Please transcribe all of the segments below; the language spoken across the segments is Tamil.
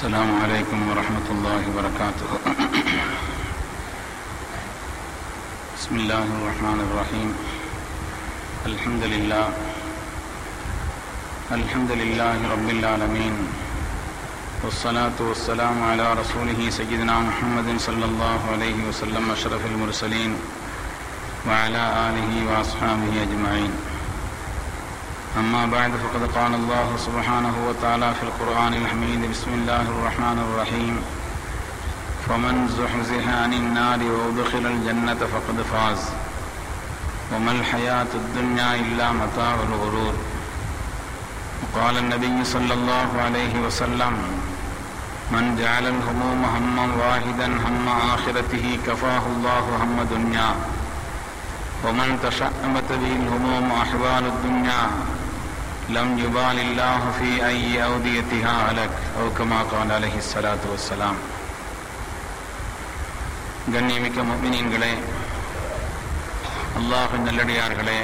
السلام عليكم ورحمة الله وبركاته بسم الله الرحمن الرحيم الحمد لله الحمد لله رب العالمين والصلاة والسلام على رسوله سيدنا محمد صلى الله عليه وسلم أشرف المرسلين وعلى آله وأصحابه أجمعين أما بعد فقد قال الله سبحانه وتعالى في القرآن الحميد بسم الله الرحمن الرحيم فمن زحزح عن النار وأدخل الجنة فقد فاز وما الحياة الدنيا إلا متاع الغرور وقال النبي صلى الله عليه وسلم من جعل الهموم هما واحدا هم آخرته كفاه الله هم دنيا ومن تشأمت به الهموم أحوال الدنيا لم يبال الله في أي أوديتها هلك أو كما قال عليه الصلاة والسلام கண்ணியமிக்க முக்மினீன்களே அல்லாஹின் நல்லடியார்களே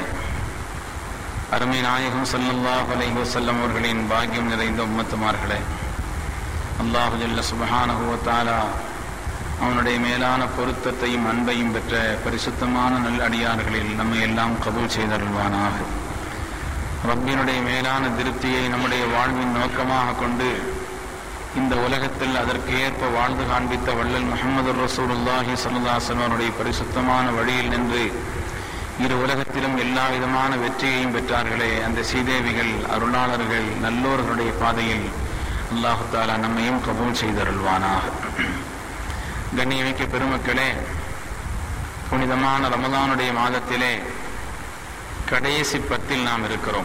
அருமை நாயகம் சல்லல்லாஹ் அலைஹி வஸல்லம் அவர்களின் பாக்கியம் நிறைந்த உம்மத்துமார்களே அல்லாஹு ஜல்ல சுபஹானஹு வ தஆலா அவனுடைய மேலான பொருத்தத்தையும் அன்பையும் பெற்ற பரிசுத்தமான நல்லடியார்களில் நம்மை எல்லாம் கபூல் செய்தருள்வானாக ரப்பினுடைய மேலான திருப்தியை நம்முடைய வாழ்வின் நோக்கமாக கொண்டு இந்த உலகத்தில் அதற்கு ஏற்ப வாழ்ந்து காண்பித்த வள்ளல் முகமது ரசூலுல்லாஹி சல்லாசன் அவருடைய பரிசுத்தமான வழியில் நின்று இரு உலகத்திலும் எல்லா விதமான வெற்றியையும் பெற்றார்களே அந்த சீதேவிகள் அருளாளர்கள் நல்லோர்களுடைய பாதையில் அல்லாஹு தாலா நம்மையும் கபூல் செய்தருள்வானாக கண்ணியமிக்க பெருமக்களே புனிதமான ரமதானுடைய மாதத்திலே கடைசி பத்தில் நாம் இருக்கிறோம்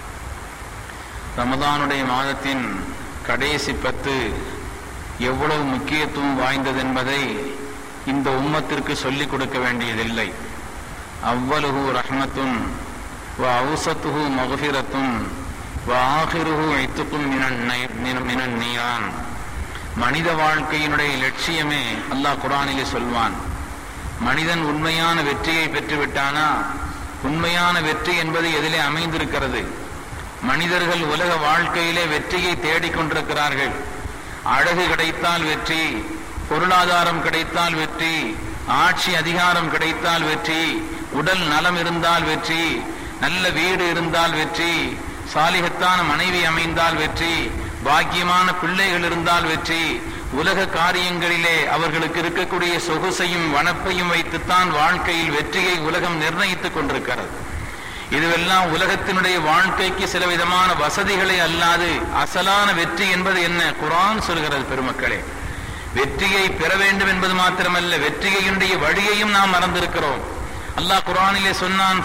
ரமதானுடைய மாதத்தின் கடைசி பத்து எவ்வளவு முக்கியத்துவம் வாய்ந்தது என்பதை இந்த உம்மத்திற்கு சொல்லிக் கொடுக்க வேண்டியதில்லை அவ்வலுகு ரஹ்மத்துன் வ அவுசத்துஹு மகஃபிரத்துன் வ ஆஹிருஹு ஐத்துக்கும் மினன் நீரான் மனித வாழ்க்கையினுடைய லட்சியமே அல்லாஹ் குரானிலே சொல்வான் மனிதன் உண்மையான வெற்றியை பெற்றுவிட்டானா உண்மையான வெற்றி என்பது எதிலே அமைந்திருக்கிறது மனிதர்கள் உலக வாழ்க்கையிலே வெற்றியை தேடிக்கொண்டிருக்கிறார்கள் அழகு கிடைத்தால் வெற்றி பொருளாதாரம் கிடைத்தால் வெற்றி ஆட்சி அதிகாரம் கிடைத்தால் வெற்றி உடல் நலம் இருந்தால் வெற்றி நல்ல வீடு இருந்தால் வெற்றி சாலிகத்தான மனைவி அமைந்தால் வெற்றி பாக்கியமான பிள்ளைகள் இருந்தால் வெற்றி உலக காரியங்களிலே அவர்களுக்கு இருக்கக்கூடிய சொகுசையும் வனப்பையும் வைத்துத்தான் வாழ்க்கையில் வெற்றியை உலகம் நிர்ணயித்துக் கொண்டிருக்கிறது இதுவெல்லாம் உலகத்தினுடைய வாழ்க்கைக்கு சில விதமான வசதிகளை அல்லாது அசலான வெற்றி என்பது என்ன குரான் சொல்கிறது பெருமக்களே வெற்றியை பெற வேண்டும் என்பது மாத்திரமல்ல வெற்றியினுடைய வழியையும் நாம் மறந்திருக்கிறோம் அல்லாஹ் குரானிலே சொன்னான்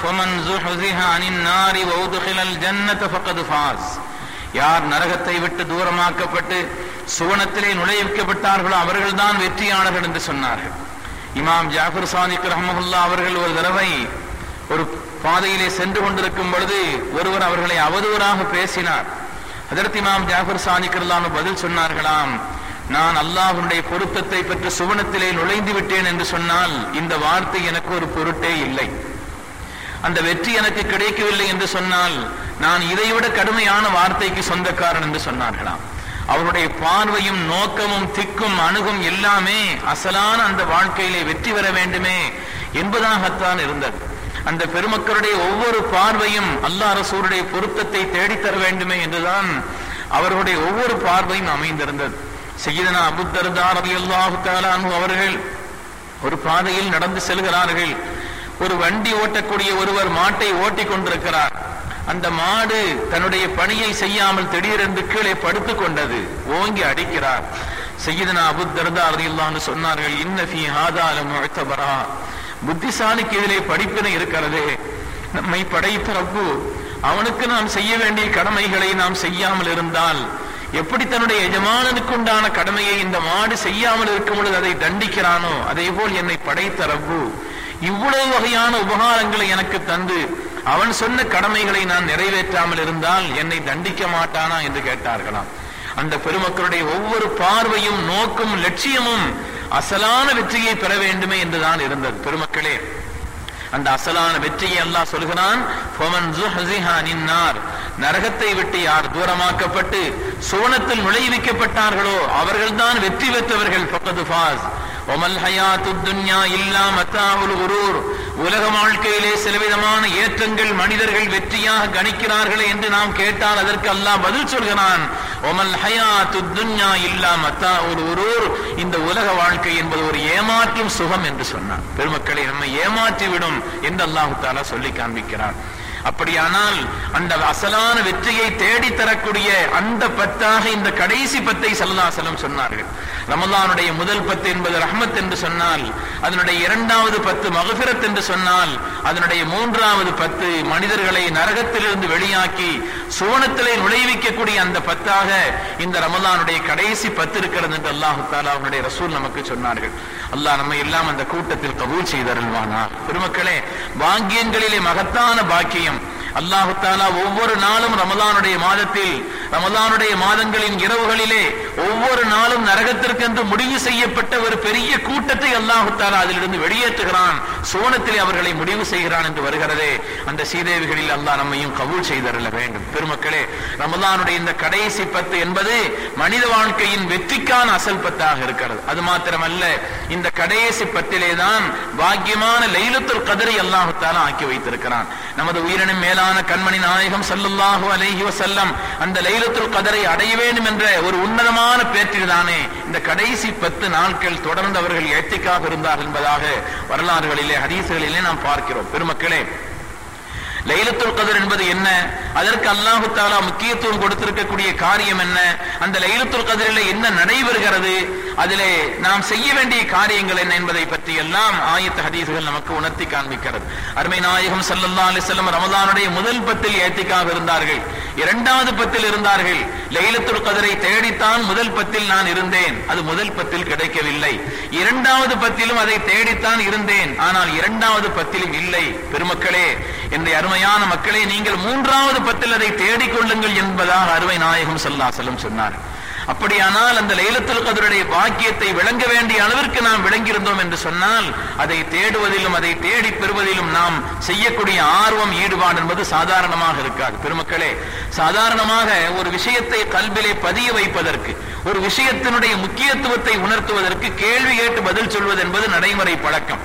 யார் நரகத்தை விட்டு தூரமாக்கப்பட்டு சுவனத்திலே நுழைவிக்கப்பட்டார்களோ அவர்கள்தான் வெற்றியாளர்கள் என்று சொன்னார்கள் இமாம் ஜாஃபர் சாதிக் ரஹமுல்லா அவர்கள் ஒரு தடவை ஒரு பாதையிலே சென்று கொண்டிருக்கும் பொழுது ஒருவர் அவர்களை அவதூறாக பேசினார் அதற்கு இமாம் ஜாஃபர் சாதிக்கர்லான்னு பதில் சொன்னார்களாம் நான் அல்லாஹுடைய பொருத்தத்தை பெற்று சுவனத்திலே நுழைந்து விட்டேன் என்று சொன்னால் இந்த வார்த்தை எனக்கு ஒரு பொருட்டே இல்லை அந்த வெற்றி எனக்கு கிடைக்கவில்லை என்று சொன்னால் நான் இதைவிட கடுமையான வார்த்தைக்கு சொந்தக்காரன் என்று சொன்னார்களாம் அவருடைய பார்வையும் நோக்கமும் திக்கும் அணுகும் எல்லாமே அசலான அந்த வாழ்க்கையிலே வெற்றி பெற வேண்டுமே என்பதாகத்தான் இருந்தது அந்த பெருமக்களுடைய ஒவ்வொரு பார்வையும் அல்லா ரசூருடைய பொருத்தத்தை தேடித்தர வேண்டுமே என்றுதான் அவர்களுடைய ஒவ்வொரு பார்வையும் அமைந்திருந்தது செய்தனா அபுத்தர்தார் அல்லாஹு தாலானு அவர்கள் ஒரு பாதையில் நடந்து செல்கிறார்கள் ஒரு வண்டி ஓட்டக்கூடிய ஒருவர் மாட்டை ஓட்டிக் கொண்டிருக்கிறார் அந்த மாடு தன்னுடைய பணியை செய்யாமல் திடீரென்று கீழே படுத்துக் கொண்டது ஓங்கி அடிக்கிறார் செய்தனா அபுத்தர்தா அல்லான்னு சொன்னார்கள் இன்னஃபி ஹாதாலம் அழுத்தபரா புத்திசாலிக்கு இதிலே படிப்பினை இருக்கிறது நம்மை படைத்த ரப்பு அவனுக்கு நாம் செய்ய வேண்டிய கடமைகளை நாம் செய்யாமல் இருந்தால் எப்படி தன்னுடைய எஜமானனுக்கு உண்டான கடமையை இந்த மாடு செய்யாமல் இருக்கும் பொழுது அதை தண்டிக்கிறானோ அதே போல் என்னை படைத்த ரப்பு இவ்வளவு வகையான உபகாரங்களை எனக்கு தந்து அவன் சொன்ன கடமைகளை நான் நிறைவேற்றாமல் இருந்தால் என்னை தண்டிக்க மாட்டானா என்று கேட்டார்களாம் அந்த பெருமக்களுடைய ஒவ்வொரு பார்வையும் நோக்கும் லட்சியமும் அசலான வெற்றியை பெற வேண்டுமே என்றுதான் இருந்தது பெருமக்களே அந்த அசலான வெற்றியை அல்லாஹ் சொல்கிறான் நரகத்தை விட்டு யார் தூரமாக்கப்பட்டு சுவனத்தில் நுழைவிக்கப்பட்டார்களோ அவர்கள்தான் வெற்றி பெற்றவர்கள் பக்கத்து ஃபாஸ் ஒமல் ஹயாத்து துன்யா இல்லா மத்தாவுல் குரூர் உலக வாழ்க்கையிலே சிலவிதமான ஏற்றங்கள் மனிதர்கள் வெற்றியாக கணிக்கிறார்களே என்று நாம் கேட்டால் அதற்கு அல்லாஹ் பதில் சொல்கிறான் ஒமல் ஹயாத்து துன்யா இல்லா மத்தாவுல் குரூர் இந்த உலக வாழ்க்கை என்பது ஒரு ஏமாற்றும் சுகம் என்று சொன்னான் பெருமக்களை நம்மை ஏமாற்றிவிடும் என்று அல்லாஹு தாலா சொல்லி காண்பிக்கிறான் அப்படியானால் அந்த அசலான வெற்றியை தேடி தரக்கூடிய அந்த பத்தாக இந்த கடைசி பத்தை சல்லாசலம் சொன்னார்கள் ரமலானுடைய முதல் பத்து என்பது ரஹ்மத் என்று சொன்னால் அதனுடைய இரண்டாவது பத்து மகபிரத் என்று சொன்னால் அதனுடைய மூன்றாவது பத்து மனிதர்களை நரகத்திலிருந்து வெளியாக்கி சுவனத்திலே நுழைவிக்கக்கூடிய அந்த பத்தாக இந்த ரமலானுடைய கடைசி பத்து இருக்கிறது என்று அல்லாஹு தாலா அவனுடைய ரசூல் நமக்கு சொன்னார்கள் அல்லாஹ் நம்ம எல்லாம் அந்த கூட்டத்தில் கபூல் செய்தருள்வானார் பெருமக்களே பாக்கியங்களிலே மகத்தான பாக்கியம் அல்லாஹு தாலா ஒவ்வொரு நாளும் ரமலானுடைய மாதத்தில் ரமலானுடைய மாதங்களின் இரவுகளிலே ஒவ்வொரு நாளும் நரகத்திற்கென்று முடிவு செய்யப்பட்ட ஒரு பெரிய கூட்டத்தை அல்லாஹு தாலா அதிலிருந்து வெளியேற்றுகிறான் சோனத்திலே அவர்களை முடிவு செய்கிறான் என்று வருகிறதே அந்த சீதேவிகளில் அல்லாஹ் நம்மையும் கபூல் செய்தருள வேண்டும் பெருமக்களே ரமலானுடைய இந்த கடைசி பத்து என்பது மனித வாழ்க்கையின் வெற்றிக்கான அசல் பத்தாக இருக்கிறது அது மாத்திரமல்ல இந்த கடைசி பத்திலே தான் பாக்கியமான லைலத்துல் கதரை அல்லாஹு தாலா ஆக்கி வைத்திருக்கிறான் நமது உயிரினும் மேலான கண்மணி நாயகம் சல்லல்லாஹு அலைஹி வஸல்லம் அந்த லைலத்துல் கதரை அடைய வேண்டும் என்ற ஒரு உன்னதமான பேற்றில் தானே இந்த கடைசி பத்து நாட்கள் தொடர்ந்து அவர்கள் ஏத்திக்காக இருந்தார்கள் என்பதாக வரலாறுகளிலே ஹதீசுகளிலே நாம் பார்க்கிறோம் பெருமக்களே லைலத்துல் கதர் என்பது என்ன அதற்கு அல்லாஹு தாலா முக்கியத்துவம் கொடுத்திருக்கக்கூடிய காரியம் என்ன அந்த லைலத்துல் கதரில் என்ன நடைபெறுகிறது அதிலே நாம் செய்ய வேண்டிய காரியங்கள் என்ன என்பதை பற்றி எல்லாம் ஆயத்த ஹதீசுகள் நமக்கு உணர்த்தி காண்பிக்கிறது அருமை நாயகம் சல்லல்லா அலிஸ்லம் ரமதானுடைய முதல் பத்தில் ஏத்திக்காக இருந்தார்கள் இரண்டாவது பத்தில் இருந்தார்கள் லைலத்துல் கதரை தேடித்தான் முதல் பத்தில் நான் இருந்தேன் அது முதல் பத்தில் கிடைக்கவில்லை இரண்டாவது பத்திலும் அதை தேடித்தான் இருந்தேன் ஆனால் இரண்டாவது பத்திலும் இல்லை பெருமக்களே என்னுடைய அருமையான மக்களே நீங்கள் மூன்றாவது பத்தில் அதை தேடிக்கொள்ளுங்கள் என்பதாக அருமை நாயகம் சல்லாசலம் சொன்னார் அப்படியானால் அந்த லைலத்துல் கதருடைய பாக்கியத்தை விளங்க வேண்டிய அளவிற்கு நாம் விளங்கியிருந்தோம் என்று சொன்னால் அதை தேடுவதிலும் அதை தேடி பெறுவதிலும் நாம் செய்யக்கூடிய ஆர்வம் ஈடுபாடு என்பது சாதாரணமாக இருக்காது பெருமக்களே சாதாரணமாக ஒரு விஷயத்தை கல்விலே பதிய வைப்பதற்கு ஒரு விஷயத்தினுடைய முக்கியத்துவத்தை உணர்த்துவதற்கு கேள்வி கேட்டு பதில் சொல்வது என்பது நடைமுறை பழக்கம்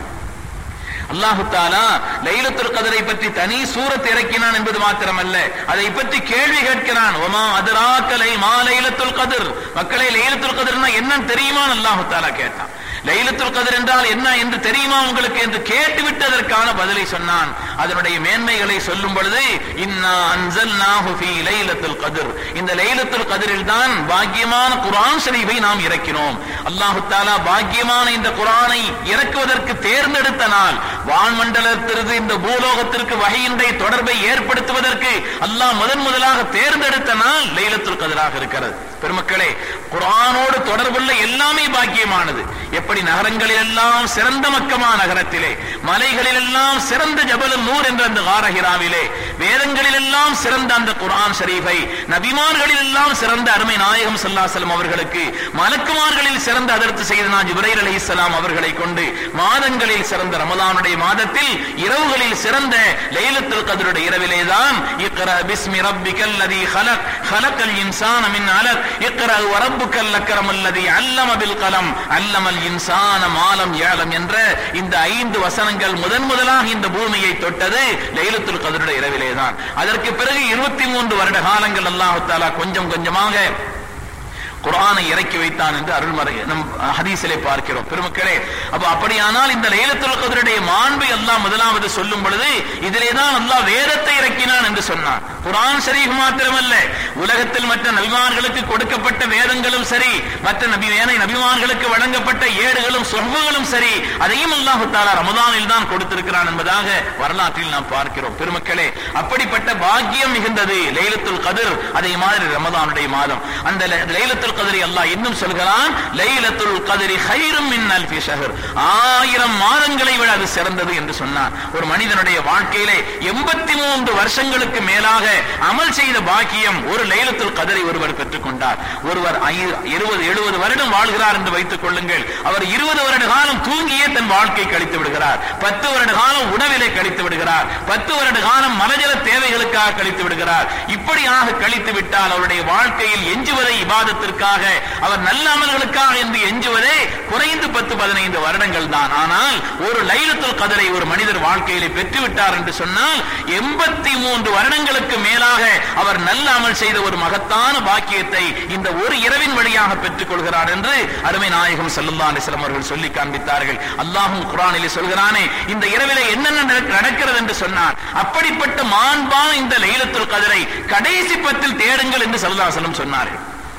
அல்லாஹு தாலா லைலத்துல் கதரை பற்றி தனி சூரத் இறக்கினான் என்பது மாத்திரமல்ல அதை பற்றி கேள்வி கேட்கிறான் ஒமா அதராக்கலை மா லைலத்துல் கதிர் மக்களை லைலத்துல் கதிர்னா என்னன்னு தெரியுமா அல்லாஹு தாலா கேட்டான் லைலத்துல் கதிர் என்றால் என்ன என்று தெரியுமா உங்களுக்கு என்று கேட்டுவிட்டு அதற்கான பதிலை சொன்னான் அதனுடைய மேன்மைகளை சொல்லும் பொழுது இன்னா அன்சல்நாஹு ஃபீ லைலத்துல் கதிர் இந்த லைலத்துல் கதிரில் தான் பாக்கியமான குர்ஆன் ஷரீஃபை நாம் இறக்கினோம் அல்லாஹு தாலா பாக்கியமான இந்த குர்ஆனை இறக்குவதற்கு தேர்ந்தெடுத்த நாள் வான்மண்டலத்திற்கு இந்த பூலோகத்திற்கு வகையினுடைய தொடர்பை ஏற்படுத்துவதற்கு அல்லாஹ் முதன் முதலாக தேர்ந்தெடுத்த நாள் லைலத்துல் கதிராக இருக்கிறது பெருமக்களே குர்ஆனோடு தொடர்புள்ள எல்லாமே பாக்கியமானது எப்படி நகரங்களில் எல்லாம் சிறந்த மக்கமா நகரத்திலே மலைகளில் எல்லாம் சிறந்த ஜபலுல் நூர் என்ற அந்த காரஹிராவிலே வேதங்களில் எல்லாம் சிறந்த அந்த குர்ஆன் ஷரீஃபை நபிமார்களில் எல்லாம் சிறந்த அருமை நாயகம் ஸல்லல்லாஹு அவர்களுக்கு மலக்குமார்களில் சிறந்த அதற்கு செய்தனா ஜிப்ரைல் அலைஹிஸ்ஸலாம் அவர்களை கொண்டு மாதங்களில் சிறந்த ரமலானுடைய மாதத்தில் இரவுகளில் சிறந்த லைலத்துல் கத்ருடைய இரவிலே தான் இக்ரா பிஸ்மி ரப்பிக்கல் லதி خلق خلق الانسان من علق اقرا وربك الاكرم الذي علم بالقلم علم الانسان ما لم يعلم என்ற இந்த ஐந்து வசனங்கள் முதன் முதலாக இந்த பூமியை தொட்டது லைலத்துல் கத்ருடைய இரவிலே தான் அதற்கு பிறகு இருபத்தி மூன்று வருட காலங்கள் அல்லாஹு தாலா கொஞ்சம் கொஞ்சமாக குரானை இறக்கி வைத்தான் என்று அருள்மறை நம் ஹதீஸிலே பார்க்கிறோம் பெருமக்களே அப்ப அப்படியானால் இந்த லைலத்துல் கதருடைய மாண்பை அல்லாஹ் முதலாவது சொல்லும் பொழுது இதிலே தான் அல்லாஹ் வேதத்தை இறக்கினான் என்று சொன்னான் குரான் ஷரீஃப் மாத்திரமல்ல உலகத்தில் மற்ற நபிமார்களுக்கு கொடுக்கப்பட்ட வேதங்களும் சரி மற்ற நபி வேனை நபிமார்களுக்கு வழங்கப்பட்ட ஏடுகளும் சொர்வுகளும் சரி அதையும் அல்லாஹு தாலா ரமதானில் தான் கொடுத்திருக்கிறான் என்பதாக வரலாற்றில் நாம் பார்க்கிறோம் பெருமக்களே அப்படிப்பட்ட பாக்கியம் மிகுந்தது லைலத்துல் கதிர் அதே மாதிரி ரமதானுடைய மாதம் அந்த லைலத்துல் கதிரி அல்லாஹ் இன்னும் சொல்கிறான் லைலத்துல் கதிரி ஹைரும் மின் அல்ஃபி ஷஹர் ஆயிரம் மாதங்களை விட அது சிறந்தது என்று சொன்னான் ஒரு மனிதனுடைய வாழ்க்கையிலே எண்பத்தி மூன்று வருஷங்களுக்கு மேலாக அமல் செய்த பாக்கியம் ஒரு லைலத்துல் கதரை ஒருவர் பெற்றுக் கொண்டார் ஒருவர் இருபது எழுபது வருடம் வாழ்கிறார் என்று வைத்துக் கொள்ளுங்கள் அவர் இருபது வருட காலம் தூங்கியே தன் வாழ்க்கை கழித்து விடுகிறார் பத்து வருட காலம் உணவிலே கழித்து விடுகிறார் பத்து வருட காலம் மலஜல தேவைகளுக்காக கழித்து விடுகிறார் இப்படியாக கழித்து விட்டால் அவருடைய வாழ்க்கையில் எஞ்சுவதை இபாதத்திற்காக அவர் நல்ல அமல்களுக்காக என்று எஞ்சுவதே குறைந்து பத்து பதினைந்து வருடங்கள் தான் ஆனால் ஒரு லைலத்துல் கதரை ஒரு மனிதர் வாழ்க்கையிலே பெற்றுவிட்டார் என்று சொன்னால் எண்பத்தி மூன்று வருடங்களுக்கு மேலாக அவர் நல்ல அமல் செய்த ஒரு மகத்தான பாக்கியத்தை இந்த ஒரு இரவின் வழியாக பெற்றுக் கொள்கிறார் என்று அருமை நாயகம் சல்லல்லா அலிஸ்லாம் அவர்கள் சொல்லி காண்பித்தார்கள் அல்லாஹும் குரானிலே சொல்கிறானே இந்த இரவிலே என்னென்ன நடக்க- நடக்கிறது என்று சொன்னார் அப்படிப்பட்ட மாண்பான இந்த லைலத்துல் கதரை கடைசி பத்தில் தேடுங்கள் என்று சல்லல்லாஹு சொன்னார்கள்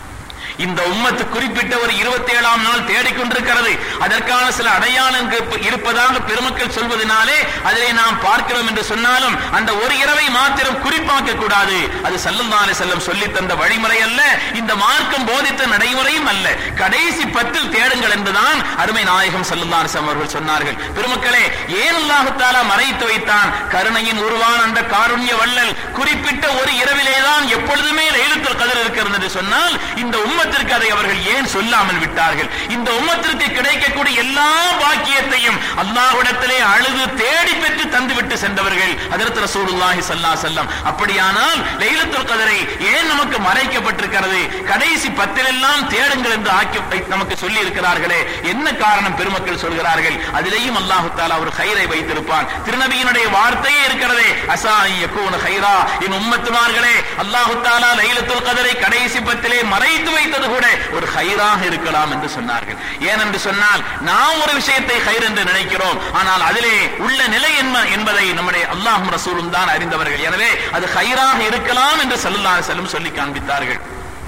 இந்த உம்மத்து குறிப்பிட்ட ஒரு இருபத்தி ஏழாம் நாள் தேடிக்கொண்டிருக்கிறது அதற்கான சில அடையாளங்கள் இப்ப இருப்பதாக பெருமக்கள் சொல்வதனாலே அதிலே நாம் பார்க்கிறோம் என்று சொன்னாலும் அந்த ஒரு இரவை மாத்திரம் குறிப்பாக்க கூடாது அது சல்லல்லாஹு செல்லம் சொல்லி தந்த வழிமுறை அல்ல இந்த மார்க்கம் போதித்த நடைமுறையும் அல்ல கடைசி பத்தில் தேடுங்கள் என்றுதான் அருமை நாயகம் சல்லல்லாஹு அலைஹி வஸல்லம் அவர்கள் சொன்னார்கள் பெருமக்களே ஏன் அல்லாஹ் தஆலா மறைத்து வைத்தான் கருணையின் உருவான அந்த காருண்ய வள்ளல் குறிப்பிட்ட ஒரு இரவிலேதான் எப்பொழுதுமே லைலத்துல் கதர் இருக்கிறது என்று சொன்னால் இந்த உம்மத்திற்கு அதை அவர்கள் ஏன் சொல்லாமல் விட்டார்கள் இந்த உம்மத்திற்கு கிடைக்கக்கூடிய எல்லா பாக்கியத்தையும் அல்லாஹ்விடத்திலே அழுது தேடி பெற்று தந்துவிட்டு சென்றவர்கள் அதற்கு ரசூலுல்லாஹி ஸல்லல்லாஹு அலைஹி வஸல்லம் அப்படியானால் லைலத்துல் கதரை ஏன் நமக்கு மறைக்கப்பட்டிருக்கிறது கடைசி பத்திலெல்லாம் தேடுங்கள் என்று ஆக்கி வை- நமக்கு சொல்லி இருக்கிறார்களே என்ன காரணம் பெருமக்கள் சொல்கிறார்கள் அதிலேயும் அல்லாஹு தாலா ஒரு கயிறை வைத்திருப்பான் திருநபியினுடைய வார்த்தையே இருக்கிறதே அசா யகூன ஹைரா என் உம்மத்துமார்களே அல்லாஹு தாலா லைலத்துல் கதரை கடைசி பத்திலே மறைத்து வைத்தது கூட ஒரு ஹைராக இருக்கலாம் என்று சொன்னார்கள் ஏனென்று சொன்னால் நாம் ஒரு விஷயத்தை ஹைர் என்று நினைக்கிறோம் ஆனால் அதிலே உள்ள நிலை என்ன என்பதை நம்முடைய அல்லாஹும் ரசூலும் தான் அறிந்தவர்கள் எனவே அது ஹைராக இருக்கலாம் என்று சல்லல்லாஹு அலைஹி வஸல்லம் சொல்லி காண்பித்தார்கள்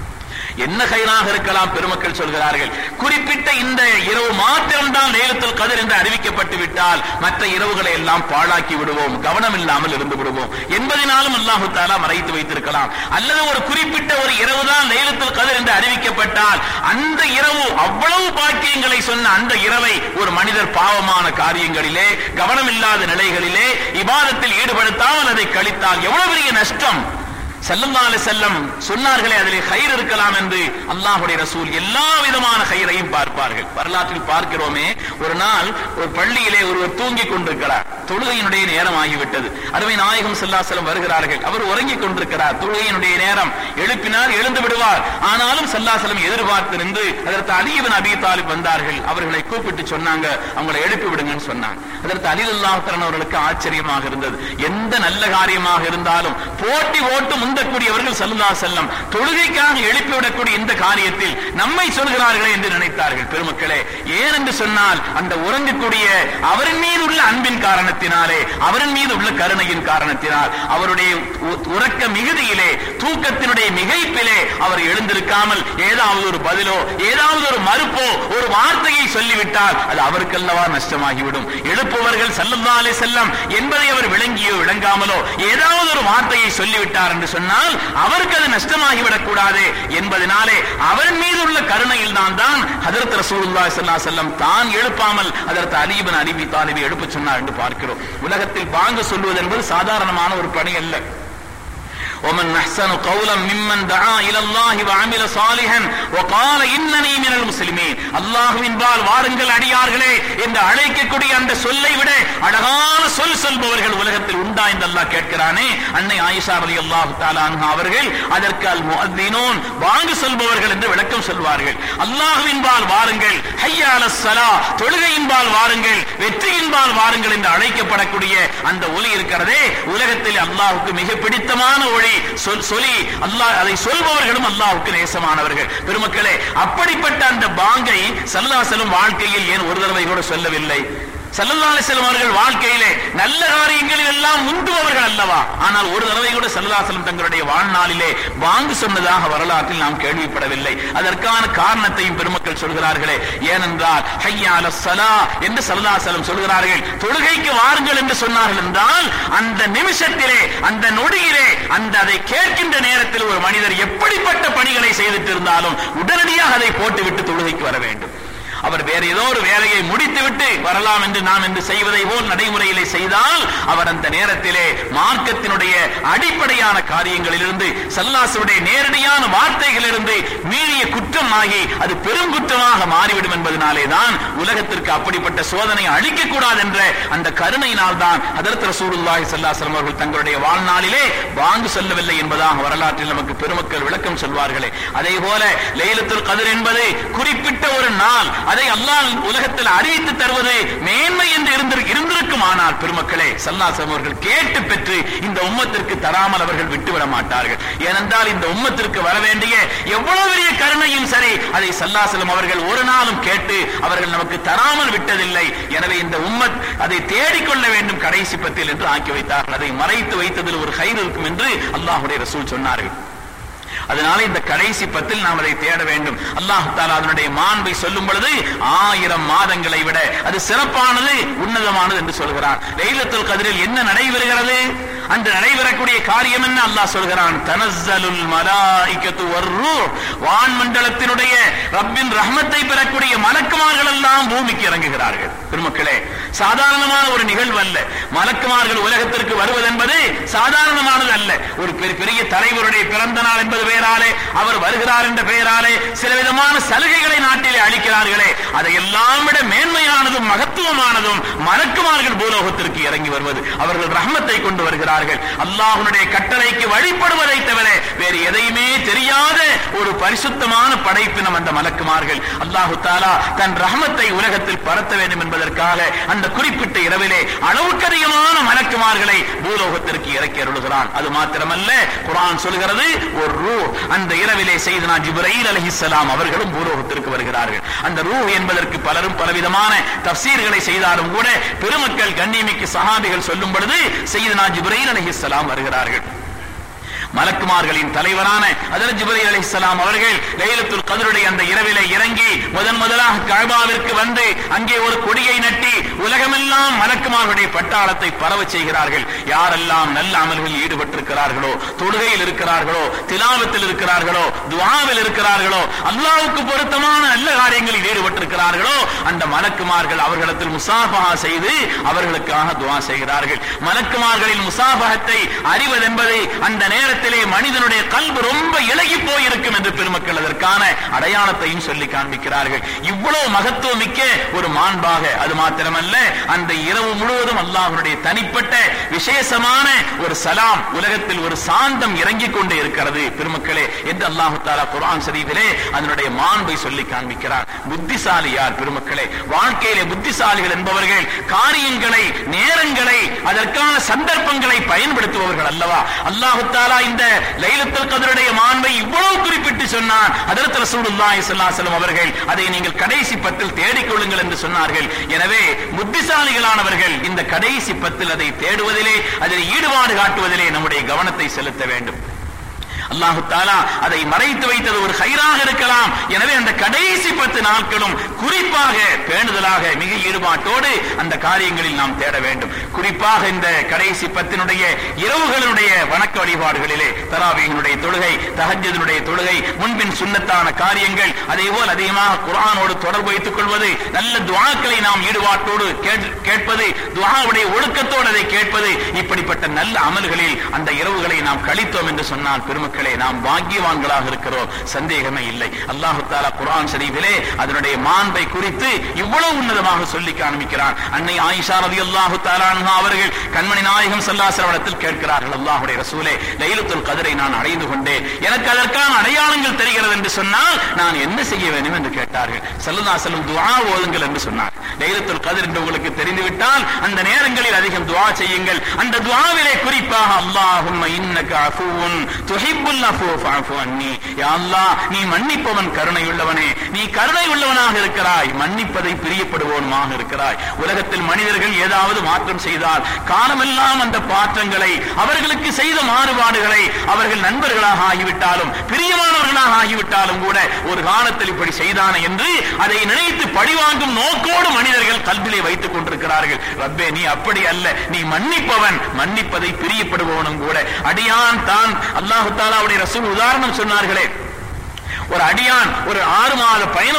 என்ன கைராக இருக்கலாம் பெருமக்கள் சொல்கிறார்கள் குறிப்பிட்ட இந்த இரவு மாத்திரம்தான் லேலத்தில் கதிர் என்று அறிவிக்கப்பட்டு விட்டால் மற்ற இரவுகளை எல்லாம் பாழாக்கி விடுவோம் கவனம் இல்லாமல் இருந்து விடுவோம் என்பதனாலும் அல்லாஹு தாலா மறைத்து வைத்திருக்கலாம் அல்லது ஒரு குறிப்பிட்ட ஒரு இரவு தான் லேலத்தில் கதிர் என்று அறிவிக்கப்பட்டால் அந்த இரவு அவ்வளவு பாக்கியங்களை சொன்ன அந்த இரவை ஒரு மனிதர் பாவமான காரியங்களிலே கவனம் இல்லாத நிலைகளிலே இபாதத்தில் ஈடுபடுத்தாமல் அதை கழித்தால் எவ்வளவு பெரிய நஷ்டம் செல்லந்தாலே செல்லம் சொன்னார்களே அதிலே கயிறு இருக்கலாம் என்று அல்லாஹுடைய ரசூல் எல்லா விதமான கயிறையும் பார்ப்பார்கள் வரலாற்றில் பார்க்கிறோமே ஒரு நாள் ஒரு பள்ளியிலே ஒருவர் தூங்கிக் கொண்டிருக்கிறார் தொழுகையினுடைய நேரம் ஆகிவிட்டது அருமை நாயகம் செல்லாசலம் வருகிறார்கள் அவர் உறங்கிக் கொண்டிருக்கிறார் தொழுகையினுடைய நேரம் எழுப்பினார் எழுந்து விடுவார் ஆனாலும் செல்லாசலம் எதிர்பார்த்து நின்று அதற்கு அலிபன் அபி தாலிப் வந்தார்கள் அவர்களை கூப்பிட்டு சொன்னாங்க அவங்களை எழுப்பி விடுங்கன்னு சொன்னாங்க அதற்கு அலில் அல்லாஹரன் அவர்களுக்கு ஆச்சரியமாக இருந்தது எந்த நல்ல காரியமாக இருந்தாலும் போட்டி ஓட்டு முந்தக்கூடியவர்கள் சல்லா செல்லம் தொழுகைக்காக எழுப்பிவிடக்கூடிய இந்த காரியத்தில் நம்மை சொல்கிறார்களே என்று நினைத்தார்கள் பெருமக்களே ஏன் என்று சொன்னால் அந்த உறங்கக்கூடிய அவரின் மீது உள்ள அன்பின் காரணத்தினாலே அவரின் மீது உள்ள கருணையின் காரணத்தினால் அவருடைய உ- உறக்க மிகுதியிலே தூக்கத்தினுடைய மிகைப்பிலே அவர் எழுந்திருக்காமல் ஏதாவது ஒரு பதிலோ ஏதாவது ஒரு மறுப்போ ஒரு வார்த்தையை சொல்லிவிட்டால் அது அவருக்கல்லவா நஷ்டமாகிவிடும் எழுப்புவர்கள் சல்லல்லாலே செல்லம் என்பதை அவர் விளங்கியோ விளங்காமலோ ஏதாவது ஒரு வார்த்தையை சொல்லிவிட்டார் என்று சொன்னால் அவருக்கு அது நஷ்டமாகிவிடக் கூடாது என்பதனாலே அவரின் மீது உள்ள கருணையில் தான் தான் ஹதரத் ரசூலுல்லாஹி ஸல்லல்லாஹு அலைஹி வஸல்லம் தான் எழுப்பாமல் அதற்கு அலிபன் அலிபி தாலிபி எழுப்ப சொன்னார் என்று பார்க்கிறோம் உலகத்தில் பாங்கு சொல்வது என்பது சாதாரணமான ஒரு பணி அல்ல ومن أحسن قولا ممن دعا إلى الله وعمل صالحا وقال إنني من المسلمين அல்லாஹ்வின் பால் வாருங்கள் அடியார்களே என்று அழைக்கக்கூடிய அந்த சொல்லை விட அழகான சொல் சொல்பவர்கள் உலகத்தில் உண்டா என்று அல்லாஹ் கேட்கிறானே அன்னை ஆயிஷா ரலியல்லாஹு தஆலா அன்ஹா அவர்கள் அதற்கு அல் முஅத்தினூன் வாங்கு சொல்பவர்கள் என்று விளக்கம் சொல்வார்கள் அல்லாஹ்வின் பால் வாருங்கள் ஹய்யா அலஸ் ஸலா தொழுகையின் பால் வாருங்கள் வெற்றியின் பால் வாருங்கள் என்று அழைக்கப்படக்கூடிய அந்த ஒலி இருக்கிறதே உலகத்தில் அல்லாஹ்வுக்கு மிக பிடித்தமான ஒளி சொல் சொல்லி அல்லாஹ் அதை சொல்பவர்களும் அல்லாஹ்வுக்கு நேசமானவர்கள் பெருமக்களே அப்படிப்பட்ட அந்த பாங்கை சல்லாசலம் வாழ்க்கையில் ஏன் ஒரு தடவை கூட சொல்லவில்லை சல்லல்லாஹு செல்லும் அவர்கள் வாழ்க்கையிலே நல்ல காரியங்களில் எல்லாம் முந்துபவர்கள் அல்லவா ஆனால் ஒரு தடவை கூட சல்லல்லாஹு தங்களுடைய வாழ்நாளிலே வாங்கு சொன்னதாக வரலாற்றில் நாம் கேள்விப்படவில்லை அதற்கான காரணத்தையும் பெருமக்கள் சொல்கிறார்களே ஏனென்றால் ஹய்யா அலஸ் ஸலா என்று சல்லல்லாஹு சொல்கிறார்கள் தொழுகைக்கு வாருங்கள் என்று சொன்னார்கள் என்றால் அந்த நிமிஷத்திலே அந்த நொடியிலே அந்த அதை கேட்கின்ற நேரத்தில் ஒரு மனிதர் எப்படிப்பட்ட பணிகளை செய்துட்டு இருந்தாலும் உடனடியாக அதை போட்டுவிட்டு தொழுகைக்கு வர வேண்டும் அவர் வேற ஏதோ ஒரு வேலையை முடித்துவிட்டு வரலாம் என்று நாம் என்று செய்வதை போல் நடைமுறையிலே செய்தால் அவர் அந்த நேரத்திலே மார்க்கத்தினுடைய அடிப்படையான காரியங்களிலிருந்து சல்லாசுடைய நேரடியான வார்த்தைகளிலிருந்து மீறிய குற்றம் ஆகி அது பெருங்குற்றமாக மாறிவிடும் என்பதனாலே தான் உலகத்திற்கு அப்படிப்பட்ட சோதனை அளிக்க கூடாது என்ற அந்த கருணையினால் தான் அதற்கு ரசூலுல்லாஹி ஸல்லல்லாஹு அவர்கள் தங்களுடைய வாழ்நாளிலே வாங்கு சொல்லவில்லை என்பதாக வரலாற்றில் நமக்கு பெருமக்கள் விளக்கம் சொல்வார்களே அதே போல லைலத்துல் கதிர் என்பது குறிப்பிட்ட ஒரு நாள் அதை அல்லாஹ் உலகத்தில் அறிவித்து தருவது மேன்மை என்று இருந்து இருந்திருக்கும் ஆனால் பெருமக்களே சல்லாசம் அவர்கள் கேட்டு பெற்று இந்த உம்மத்திற்கு தராமல் அவர்கள் விட்டுவிட மாட்டார்கள் ஏனென்றால் இந்த உம்மத்திற்கு வர வேண்டிய எவ்வளவு பெரிய கருணையும் சரி அதை சல்லாசலம் அவர்கள் ஒரு நாளும் கேட்டு அவர்கள் நமக்கு தராமல் விட்டதில்லை எனவே இந்த உம்மத் அதை தேடிக்கொள்ள வேண்டும் கடைசி பத்தில் என்று ஆக்கி வைத்தார்கள் அதை மறைத்து வைத்ததில் ஒரு கயிறு இருக்கும் என்று அல்லாஹுடைய ரசூல் சொன்னார்கள் அதனால இந்த கடைசி பத்தில் நாம் அதை தேட வேண்டும் அல்லாஹு தாலா அதனுடைய மாண்பை சொல்லும் பொழுது ஆயிரம் மாதங்களை விட அது சிறப்பானது உன்னதமானது என்று சொல்கிறான் லைலத்துல் கதிரில் என்ன நடைபெறுகிறது அந்த நடைபெறக்கூடிய காரியம் என்ன அல்லாஹ் சொல்கிறான் தனஸ்ஸலுல் மலாயிகத்து வர்ரு வான்மண்டலத்தினுடைய ரப்பின் ரஹ்மத்தை பெறக்கூடிய மலக்குமார்கள் எல்லாம் பூமிக்கு இறங்குகிறார்கள் பெருமக்களே சாதாரணமான ஒரு நிகழ்வு அல்ல மலக்குமார்கள் உலகத்திற்கு வருவது என்பது சாதாரணமானது அல்ல ஒரு பெரிய பெரிய தலைவருடைய பிறந்த நாள் என்பது பெயராலே அவர் வருகிறார் என்ற பெயராலே சில விதமான சலுகைகளை நாட்டிலே அளிக்கிறார்களே அதையெல்லாம் விட மேன்மையானதும் மகத்துவமானதும் மலக்குமார்கள் பூலோகத்திற்கு இறங்கி வருவது அவர்கள் ரஹ்மத்தை கொண்டு வருகிறார்கள் அல்லாஹ்வுடைய கட்டளைக்கு வழிபடுவதை தவிர வேறு எதையுமே தெரியாத ஒரு பரிசுத்தமான படைப்பினம் அந்த மலக்குமார்கள் அல்லாஹு தாலா தன் ரஹமத்தை உலகத்தில் பரத்த வேண்டும் என்பதற்காக அந்த குறிப்பிட்ட இரவிலே அளவுக்கு அதிகமான மலக்குமார்களை பூலோகத்திற்கு இறக்கி அருளுகிறான் அது மாத்திரமல்ல குரான் சொல்கிறது ஒரு ரூ அந்த இரவிலே செய்தனா ஜிப்ரைல் அலைஹிஸ்ஸலாம் அவர்களும் பூலோகத்திற்கு வருகிறார்கள் அந்த ரூ என்பதற்கு பலரும் பலவிதமான தப்சீர்களை செய்தாலும் கூட பெருமக்கள் கண்ணியமிக்கு சஹாபிகள் சொல்லும் பொழுது செய்தனா ஜிப்ரைல் அலைஹிஸ்ஸலாம் வருகிறார்கள் மலக்குமார்களின் தலைவரான அதர் ஜிபரி அலைஹிஸ்ஸலாம் அவர்கள் லைலத்துல் கதருடைய அந்த இரவிலே இறங்கி முதன் முதலாக கஅபாவிற்கு வந்து அங்கே ஒரு கொடியை நட்டி உலகமெல்லாம் மலக்குமார்களுடைய பட்டாளத்தை பரவ செய்கிறார்கள் யாரெல்லாம் நல்ல அமல்களில் ஈடுபட்டிருக்கிறார்களோ தொழுகையில் இருக்கிறார்களோ திலாவத்தில் இருக்கிறார்களோ துஆவில் இருக்கிறார்களோ அல்லாஹ்வுக்கு பொருத்தமான நல்ல காரியங்களில் ஈடுபட்டிருக்கிறார்களோ அந்த மலக்குமார்கள் அவர்களிடத்தில் முசாஃபஹா செய்து அவர்களுக்காக துஆ செய்கிறார்கள் மலக்குமார்களின் முசாபகத்தை அறிவதென்பதை அந்த நேரத்திலே மனிதனுடைய கல்வி ரொம்ப இலகி போயிருக்கும் என்று பெருமக்கள் அதற்கான அடையாளத்தையும் சொல்லி காண்பிக்கிறார்கள் இவ்வளவு மகத்துவம் மிக்க ஒரு மாண்பாக அது மாத்திரமல்ல அந்த இரவு முழுவதும் அல்லாஹ்வுடைய தனிப்பட்ட விசேஷமான ஒரு சலாம் உலகத்தில் ஒரு சாந்தம் இறங்கிக் கொண்டே இருக்கிறது பெருமக்களே என்று அல்லாஹு தாலா குர்ஆன் ஷரீஃபிலே அதனுடைய மாண்பை சொல்லி காண்பிக்கிறார் புத்திசாலி யார் பெருமக்களே வாழ்க்கையிலே புத்திசாலிகள் என்பவர்கள் காரியங்களை நேரங்களை அதற்கான சந்தர்ப்பங்களை பயன்படுத்துபவர்கள் அல்லவா அல்லாஹு தாலா இந்த லைலத்துல் கதருடைய மாண்பை இவ்வளவு குறிப்பிட்டு சொன்னான் அதற்கு ரசூலுல்லாஹி ஸல்லல்லாஹு அலைஹி வஸல்லம் அவர்கள் அதை நீங்கள் கடைசி பத்தில் தேடிக்கொள்ளுங்கள் என்று சொன்னார்கள் எனவே புத்திசாலிகளானவர்கள் இந்த கடைசி பத்தில் அதை தேடுவதிலே அதில் ஈடுபாடு காட்டுவதிலே நம்முடைய கவனத்தை செலுத்த வேண்டும் அல்லாஹு தாலா அதை மறைத்து வைத்தது ஒரு ஹைராக இருக்கலாம் எனவே அந்த கடைசி பத்து நாட்களும் குறிப்பாக பேணுதலாக மிக ஈடுபாட்டோடு அந்த காரியங்களில் நாம் தேட வேண்டும் குறிப்பாக இந்த கடைசி பத்தினுடைய இரவுகளினுடைய வணக்க வழிபாடுகளிலே தராவியினுடைய தொழுகை தஹஜ்ஜுடைய தொழுகை முன்பின் சுன்னத்தான காரியங்கள் அதே போல் அதிகமாக குர்ஆனோடு தொடர்பு வைத்துக் கொள்வது நல்ல துவாக்களை நாம் ஈடுபாட்டோடு கேட்- கேட்பது துவாவுடைய ஒழுக்கத்தோடு அதை கேட்பது இப்படிப்பட்ட நல்ல அமல்களில் அந்த இரவுகளை நாம் கழித்தோம் என்று சொன்னால் பெருமக்களே நாம் பாக்கியவான்களாக இருக்கிறோம் சந்தேகமே இல்லை அல்லாஹு தாலா குர்ஆன் ஷரீஃபிலே அதனுடைய மாண்பை குறித்து இவ்வளவு உன்னதமாக சொல்லி காண்பிக்கிறான் அன்னை ஆயிஷா ரலியல்லாஹு தஆலா அன்ஹா அவர்கள் கண்மணி நாயகம் ஸல்லல்லாஹு அலைஹி வஸல்லம் கேட்கிறார்கள் அல்லாஹ்வுடைய ரசூலே லைலத்துல் கத்ரை நான் அடைந்து கொண்டேன் எனக்கு அதற்கான அடையாளங்கள் தெரிகிறது என்று சொன்னால் நான் என்ன செய்ய வேண்டும் என்று கேட்டார்கள் ஸல்லல்லாஹு அலைஹி வஸல்லம் துஆ ஓதுங்கள் என்று சொன்னார் லைலத்துல் கத்ர் என்று உங்களுக்கு தெரிந்துவிட்டால் அந்த நேரங்களில் அதிகம் துஆ செய்யுங்கள் அந்த துஆவிலே குறிப்பாக அல்லாஹும்ம இன்னக அஃபூன் துஹிப்புல் அஃபூ ஃபஅஃபு அன்னி யா அல்லாஹ் நீ மன்னிப்பவன் கருணை உள்ளவனே நீ கருணை உள்ளவனாக இருக்கிறாய் மன்னிப்பதை பிரியப்படுவோனுமாக இருக்கிறாய் உலகத்தில் மனிதர்கள் ஏதாவது மாற்றம் செய்தால் காலமெல்லாம் அந்த பாற்றங்களை அவர்களுக்கு செய்த மாறுபாடுகளை அவர்கள் நண்பர்களாக ஆகிவிட்டாலும் பிரியமானவர்களாக ஆகிவிட்டாலும் கூட ஒரு காலத்தில் இப்படி செய்தானே என்று அதை நினைத்து பழிவாங்கும் நோக்கோடு மனிதர்கள் கல்விலே வைத்துக் கொண்டிருக்கிறார்கள் ரப்பே நீ அப்படி அல்ல நீ மன்னிப்பவன் மன்னிப்பதை பிரியப்படுபவனும் கூட அடியான் தான் அல்லாஹு தாலாவுடைய ரசூல் உதாரணம் சொன்னார்களே ஒரு அடியான் ஒரு ஆறு மாத பயணம் தொலைவில்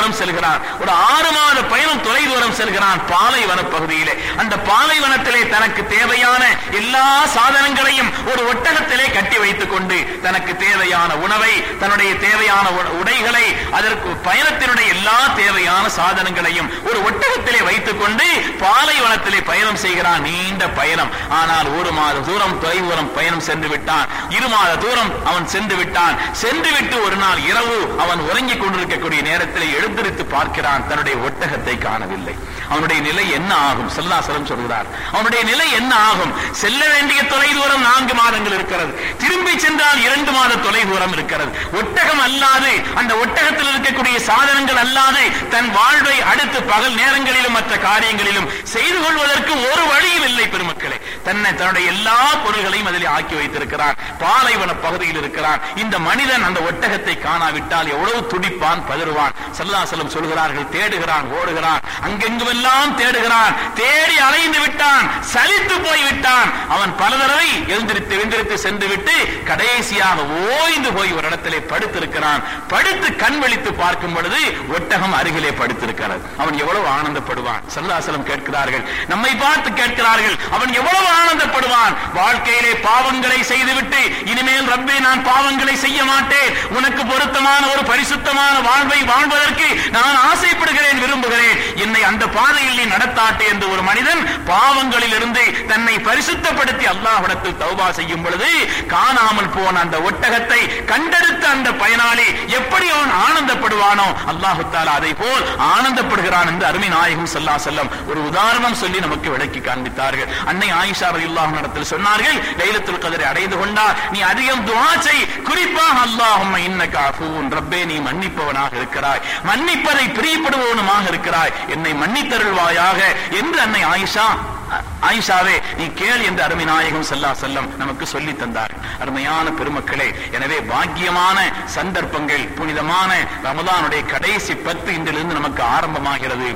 தூரம் செல்கிறான் ஒரு ஆறு மாத பயணம் தொலை தூரம் செல்கிறான் பாலைவன பகுதியிலே அந்த பாலைவனத்திலே தனக்கு தேவையான எல்லா சாதனங்களையும் ஒரு ஒட்டகத்திலே கட்டி வைத்துக் கொண்டு தனக்கு தேவையான உணவை தன்னுடைய தேவையான உ- உடைகளை அதற்கு பயணத்தினுடைய எல்லா தேவையான சாதனங்களையும் ஒரு ஒட்டகத்திலே வைத்துக் கொண்டு பாலைவனத்திலே பயணம் செய்கிறான் நீண்ட பயணம் ஆனால் ஒரு மாத தூரம் தொலைதூரம் பயணம் சென்று விட்டான் இரு மாத தூரம் அவன் சென்று விட்டான் சென்று விட்டு ஒரு நாள் இரவு அவன் உறங்கிக் கொண்டிருக்கக்கூடிய நேரத்தில் எழுந்திருத்து பார்க்கிறான் தன்னுடைய ஒட்டகத்தை காணவில்லை அவனுடைய நிலை என்ன ஆகும் செல்லாசலம் சொல்கிறார் அவனுடைய நிலை என்ன ஆகும் செல்ல வேண்டிய தொலைதூரம் நான்கு மாதங்கள் இருக்கிறது திரும்பி சென்றால் இரண்டு மாத தொலைதூரம் இருக்கிறது ஒட்டகம் அல்லாது அந்த ஒட்டகத்தில் இருக்கக்கூடிய சாதனங்கள் அல்லாது தன் வாழ்வை அடுத்து பகல் நேரங்களிலும் மற்ற காரியங்களிலும் செய்து கொள்வதற்கு ஒரு வழியும் இல்லை பெருமக்களே தன்னை தன்னுடைய எல்லா பொருள்களையும் அதில் ஆக்கி வைத்திருக்கிறான் பாலைவன பகுதியில் இருக்கிறான் இந்த மனிதன் அந்த ஒட்டகத்தை காணாவிட்டால் எவ்வளவு துடிப்பான் பதறுவான் சல்லாசலம் சொல்கிறார்கள் தேடுகிறான் ஓடுகிறான் அங்கெங்குமெல்லாம் தேடுகிறான் தேடி அலைந்து விட்டான் சலித்து போய் விட்டான் அவன் பல தடவை எழுந்திருத்து எழுந்திருத்து சென்று விட்டு கடைசியாக ஓய்ந்து போய் ஒரு இடத்திலே படுத்திருக்கிறான் படுத்து கண் விழித்து பார்க்கும் பொழுது ஒட்டகம் அருகிலே படுத்திருக்கிறது அவன் எவ்வளவு ஆனந்தப்படுவான் சல்லாசலம் கேட்கிறார்கள் நம்மை பார்த்து கேட்கிறார்கள் அவன் எவ்வளவு ஆனந்தப்படுவான் வாழ்க்கையிலே பாவங்களை செய்துவிட்டு இனிமேல் ரப்பே நான் பாவங்களை செய்ய மாட்டேன் உனக்கு பொருத்தமான ஒரு பரிசுத்தமான வாழ்வை வாழ்வதற்கு நான் ஆசைப்படுகிறேன் விரும்புகிறேன் என்னை அந்த பாதையில் நீ நடத்தாட்டு என்று ஒரு மனிதன் பாவங்களில் இருந்து தன்னை பரிசுத்தப்படுத்தி அல்லாஹ்விடத்தில் தௌபா செய்யும் பொழுது காணாமல் போன அந்த ஒட்டகத்தை கண்டெடுத்த அந்த பயனாளி எப்படி அவன் ஆனந்தப்படுவானோ அல்லாஹு தாலா அதை போல் ஆனந்தப்படுகிறான் என்று அருமை நாயகம் ஸல்லல்லாஹு அலைஹி வஸல்லம் ஒரு உதாரணம் சொல்லி நமக்கு விளக்கி காண்பித்தார்கள் அன்னை ஆயிஷா ரலியல்லாஹு இடத்தில் சொன்னார்கள் லைலத்துல் கதரை அடைந்து கொண்டால் நீ அதிகம் துஆ செய் குறிப்பாக அல்லாஹும்ம இன்னக அஃபூன் ரப்பே நீ மன்னிப்பவனாக இருக்கிறாய் மன்னிப்பதை பிரியப்படுபவனுமாக இருக்கிறாய் என்னை மன்னித்தருள்வாயாக என்று அன்னை ஆயிஷா ஆயிஷாவே நீ கேள் என்று அருமை நாயகம் ஸல்லல்லாஹு அலைஹி வஸல்லம் நமக்கு சொல்லி தந்தார் அருமையான பெருமக்களே எனவே பாக்கியமான சந்தர்ப்பங்கள் புனிதமான ரமலானுடைய கடைசி பத்து இன்றிலிருந்து நமக்கு ஆரம்பமாகிறது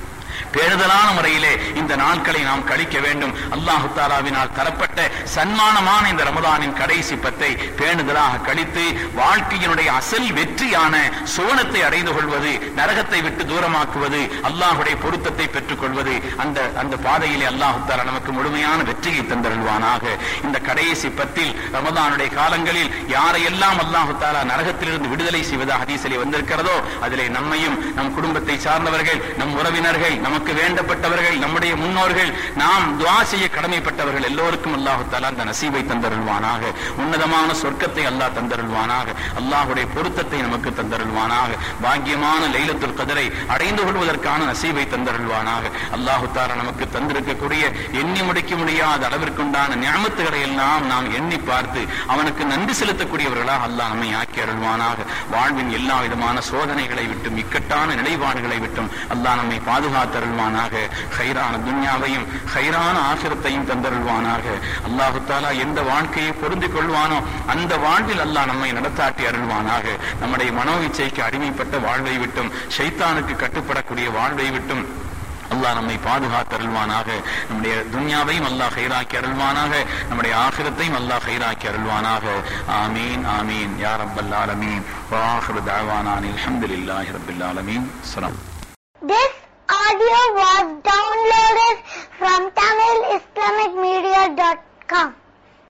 பேணுதலான முறையிலே இந்த நாட்களை நாம் கழிக்க வேண்டும் அல்லாஹு தாலாவினால் தரப்பட்ட சன்மானமான இந்த ரமதானின் கடைசி பத்தை பேணுதலாக கழித்து வாழ்க்கையினுடைய அசல் வெற்றியான சுவனத்தை அடைந்து கொள்வது நரகத்தை விட்டு தூரமாக்குவது அல்லாஹுடைய பொருத்தத்தை பெற்றுக் கொள்வது அந்த அந்த பாதையிலே அல்லாஹு தாலா நமக்கு முழுமையான வெற்றியை தந்தருள்வானாக இந்த கடைசி பத்தில் ரமதானுடைய காலங்களில் யாரையெல்லாம் அல்லாஹு தாலா நரகத்திலிருந்து விடுதலை செய்வதாக ஹதீஸிலே வந்திருக்கிறதோ அதிலே நம்மையும் நம் குடும்பத்தை சார்ந்தவர்கள் நம் உறவினர்கள் நமக்கு வேண்டப்பட்டவர்கள் நம்முடைய முன்னோர்கள் நாம் துவா செய்ய கடமைப்பட்டவர்கள் எல்லோருக்கும் அல்லாஹு தாலா அந்த நசீபை தந்தருள்வானாக உன்னதமான சொர்க்கத்தை அல்லாஹ் தந்தருள்வானாக அல்லாஹுடைய பொருத்தத்தை நமக்கு தந்தருள்வானாக பாக்கியமான லைலத்துல் கதரை அடைந்து கொள்வதற்கான நசீபை தந்தருள்வானாக அல்லாஹு தாலா நமக்கு தந்திருக்கக்கூடிய எண்ணி முடிக்க முடியாத அளவிற்குண்டான ஞாபகத்துகளை எல்லாம் நாம் எண்ணி பார்த்து அவனுக்கு நன்றி செலுத்தக்கூடியவர்களாக அல்லாஹ் நம்மை ஆக்கி அருள்வானாக வாழ்வின் எல்லா விதமான சோதனைகளை விட்டும் இக்கட்டான நிலைப்பாடுகளை விட்டும் அல்லாஹ் நம்மை பாதுகாத்தருள்வானாக ஹைரான துன்யாவையும் ஹைரான ஆசிரத்தையும் தந்தருள்வானாக அல்லாஹு தாலா எந்த வாழ்க்கையை பொருந்திக் கொள்வானோ அந்த வாழ்வில் அல்லாஹ் நம்மை நடத்தாட்டி அருள்வானாக நம்முடைய மனோ இச்சைக்கு அடிமைப்பட்ட வாழ்வை விட்டும் ஷைத்தானுக்கு கட்டுப்படக்கூடிய வாழ்வை விட்டும் அல்லாஹ் நம்மை பாதுகாத்தருள்வானாக நம்முடைய துன்யாவையும் அல்லாஹ் ஹைராக்கி அருள்வானாக நம்முடைய ஆகிரத்தையும் அல்லாஹ் ஹைராக்கி அருள்வானாக ஆமீன் ஆமீன் யா ரப்பல் ஆலமீன் வாஹிரு தஅவானா அல்ஹம்துலில்லாஹி ரப்பில் ஆலமீன் ஸலாம் This audio was downloaded from TamilIslamicMedia.com.